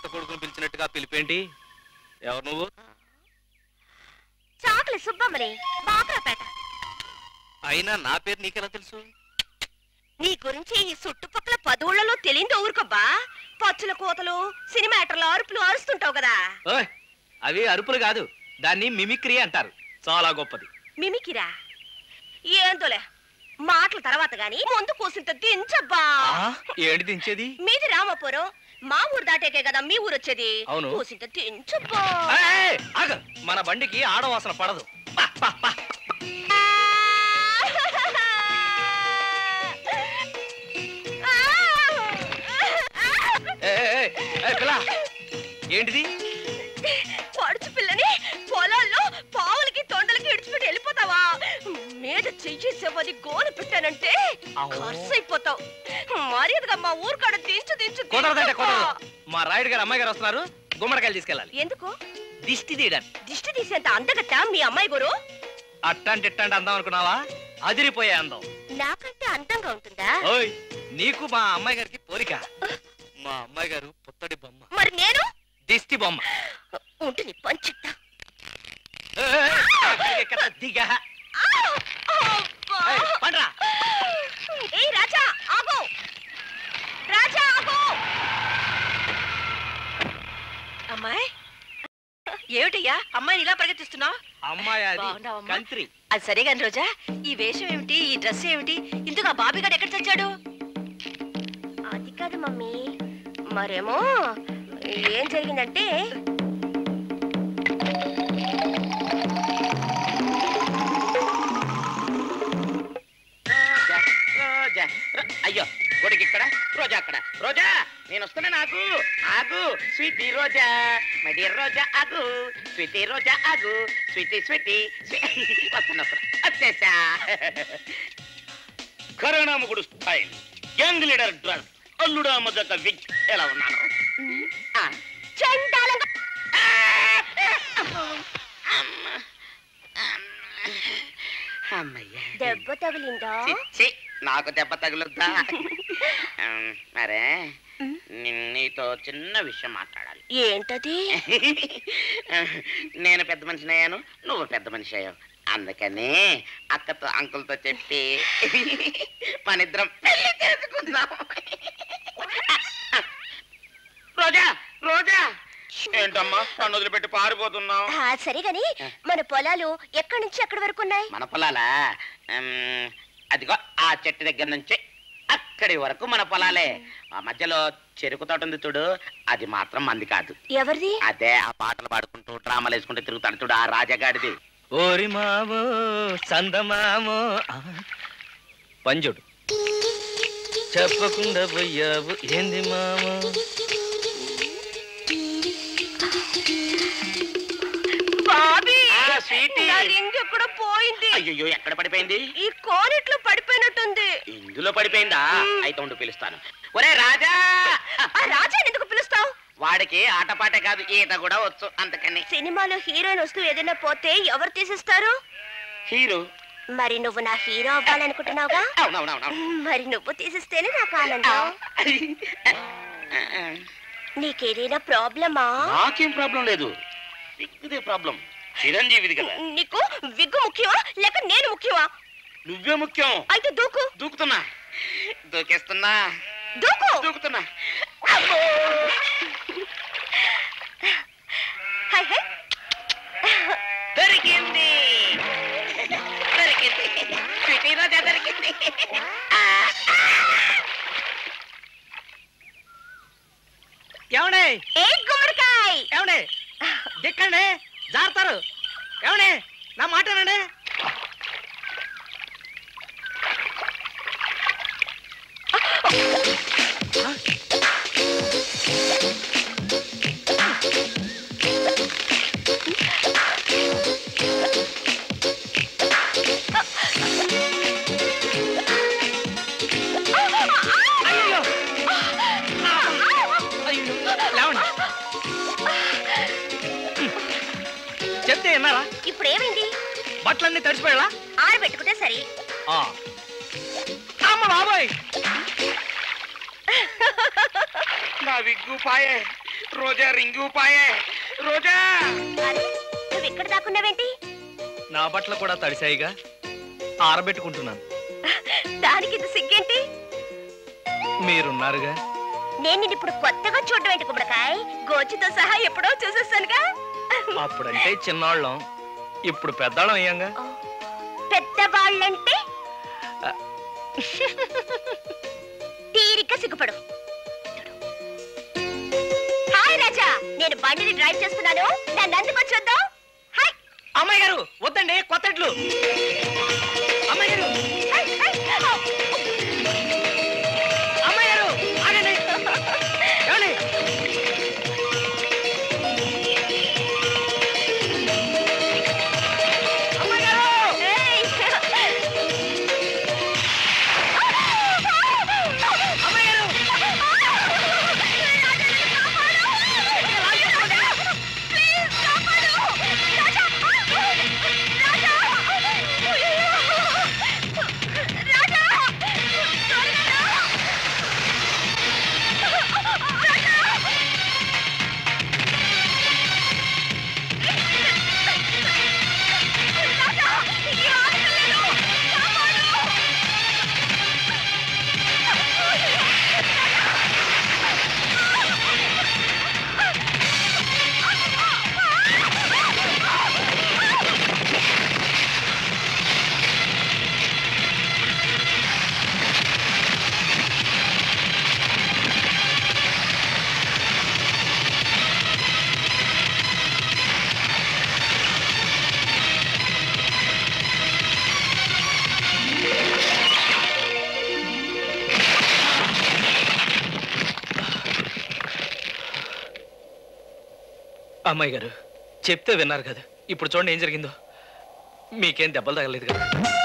కొడుకుని పిలిచినట్టుగా పిలిపేంటి ఎవరు నువ్వు చాకలి సుబ్బమ్మని బాక్రాపేట అయినా నా పేరు నీకెలా తెలుసు నీ గురించి ఈ చుట్టుపక్కల పదవుళ్లలో తెలియదు ఊరుకోబ్బా పచ్చుల కోతలు సినిమాటర్లు అరుపులు అరుస్తుంటావు కదా ఓయ్ అవి అరుపులు కాదు దాన్ని మిమిక్రీ అంటారు చాలా గొప్పది మిమికిరా ఏందోలే మాటల తర్వాత గాని ముందు కూసింత దించబ్బా ఆ, ఏంటి దించేది మీది రామపురం మా ఊరు దాటేకే కదా మీ ఊరు వచ్చేది అవును. కూసింత దించబ్బా ఏయ్, ఆగు. మన బండికి ఆడవాసన పడదు పా, పా, పా. ఏయ్, ఏయ్, ఏయ్, పిల్ల ఏంటిది పడుచు పిల్లని పొలాల్లో పావులకి తొండలకి ఇడిచిపెట్టి వెళ్ళిపోతావా మీద చెయ్యేసేవది గోలు పెట్టానంటే అవ్వ. ఖర్చు అయిపోతావు మర్యాదగా మా ఊరు కాడ దించు దించు కుదరదంటే దించు. కుదరదు మా రాయుడు గారు అమ్మాయి గారు వస్తున్నారు గుమ్మడికాయలు తీసుకెళ్ళాలి ఎందుకు దిష్టి తీయడానికి దిష్టి తీసేంత అందగత్త మీ అమ్మాయి గురు అట్టంటి ఇట్టంటి అందం అనుకున్నావా అదిరిపోయే అందం నాకంటే అందంగా ఉంటుందా ఓయ్ నీకు మా అమ్మాయి గారికి పోలిక మా అమ్మాయి గారు పుత్తడి బొమ్మ మరి నేను దిష్టి బొమ్మ ఉంటుంది పంచిత్తా ఏయ్, ఏయ్, ఎక్కడ దిగా ఏయ్, పండ్రా ఏయ్ రాజా ఆగు రాజా ఆగు అమ్మాయి ఏమిటయ్యా అమ్మాయిని ఇలా పరిగెత్తిస్తున్నావు అమ్మాయి అది బాగున్నావమ్మా? కంత్రి అది సరే గాని రోజా ఈ వేషం ఏమిటి ఈ డ్రెస్ ఏమిటి ఇందుకు ఆ బాబీ గారు ఎక్కడ చచ్చాడు అది కాదు మమ్మీ మరేమో ఏం జరిగిందంటే రోజా, రోజా రో- అయ్యో కొడుకు ఇక్కడ రోజా అక్కడ రోజా నేను వస్తున్నా నాకు ఆగు sweetie Roja my dear Roja ఆగు స్వీటీ రోజా ఆగు స్వీటీ స్వీటీ స్వీ- వస్తున్నా వస్తున్నా వచ్చేసా కరోనా ముగుడు స్టైల్ యంగ్ లీడర్ డ్రెస్ అల్లుడా మొదక విగ్ ఎలా ఉన్నాను ఆ. చండాలంగా అమ్మ. అమ్మ. అమ్మయ్యా దెబ్బ తగిలిందా చిచ్చి నాకు దెబ్బ తగులుద్దా ఉమ్, మరే ని- నీతో చిన్న విషయం మాట్లాడాలి ఏంటది నేను పెద్ద మనిషిని అయ్యాను నువ్వు పెద్ద మనిషి అయ్యావు అందుకని అక్కతో అంకుల్తో చెప్పి మనిద్దరం పెళ్లి చేసుకుందాం రోజా రోజా ఏంటమ్మా నన్ను వదిలిపెట్టి పారిపోతున్నావు ఆ, సరే గాని మన పొలాలు ఎక్కడి నుంచి ఎక్కడి వరకు ఉన్నాయి మన పొలాలా ఉమ్, అదిగో ఆ చెట్టు దగ్గర నుంచి అక్కడి వరకు మన పొలాలే ఆ మధ్యలో చెరుకు తోట ఉంది చూడు అది మాత్రం మంది కాదు ఎవరిది అదే ఆ పాటలు పాడుకుంటూ డ్రామాలు వేసుకుంటూ తిరుగుతాడు చూడు ఆ రాజగాడిది ఓరి మావో సందమామో ఆ, పంజుడు చెప్పకుండా పోయావు ఏంది మామో బాబీ ఆ, స్వీటీ. నా రింగ్ ఎక్కడ పోయింది అయ్యో ఎక్కడ పడిపోయింది ఈ కోరిట్లో పడిపోయినట్టుంది ఇందులో పడిపోయిందా అయితే ఉండు పిలుస్తాను ఒరే రాజా ఆ రాజాని ఎందుకు పిలుస్తావు వాడికి ఆటపాటే కాదు ఈత కూడా వచ్చు అందుకని సినిమాలో హీరోయిన్ వస్తూ ఏదైనా పోతే ఎవరు తీసిస్తారు హీరో మరి నువ్వు నా హీరో అవ్వాలనుకుంటున్నావుగా అవునవునవును మరి నువ్వు తీసిస్తేనే నాకు ఆనందం నీకేదైనా ప్రాబ్లమా నాకేం ప్రాబ్లం లేదు విగ్గుదే ప్రాబ్లం చిరంజీవిది కదా నీకు విగ్గు ముఖ్యమా లేక నేను ముఖ్యమా నువ్వే ముఖ్యం అయితే దూకు దూకుతున్నా దూకేస్తున్నా దూకు దూకుతున్నా హై హై దొరికింది దొరికింది స్వీటీ రోజా దొరికింది ఏమండే ఏ గుమ్మడికాయ్ ఏమండే దిక్కండి జారుతారు ఏమండే నా మాటనండి అయ్యో అయ్యో లేవండి చెప్తే విన్నారా ఇప్పుడు ఏమైంది బట్టలన్నీ తడిసిపోయాలా ఆరబెట్టుకుంటే సరి ఆ. అమ్మ బాబోయ్ నా విగ్గు పాయే రోజా రింగు పాయే రోజా అరే నువ్వు ఇక్కడ దాక్కున్నావేంటి నా బట్టలు కూడా తడిసాయిగా ఆరబెట్టుకుంటున్నాను దానికి ఇది సిగ్గేంటి మీరున్నారుగా నేను నిన్ను ఇప్పుడు కొత్తగా చూడడం ఏంటి కుమ్మడికాయ గోచితో సహా ఎప్పుడో చూసేస్తానుగా అప్పుడంటే చిన్నవాళ్ళం ఇప్పుడు పెద్దాళ్ళం అయ్యాంగా పెద్దవాళ్ళంటే తీరిక సిగ్గుపడు హాయ్ రాజా నేను బండిని డ్రైవ్ చేస్తున్నాను నన్ను అందుకొచ్చొద్దాం హాయ్ అమ్మాయి గారు వద్దండి కొత్తట్లు అమ్మాయి గారు హాయ్ హాయ్ అమ్మాయి గారు ఆగండి ఏమండి? అమ్మాయి గారు ఏయ్! అమ్మాయి గారు అమ్మాయి గారు చెప్తే విన్నారు కదా ఇప్పుడు చూడండి ఏం జరిగిందో మీకేం దెబ్బలు తగలేదు కదా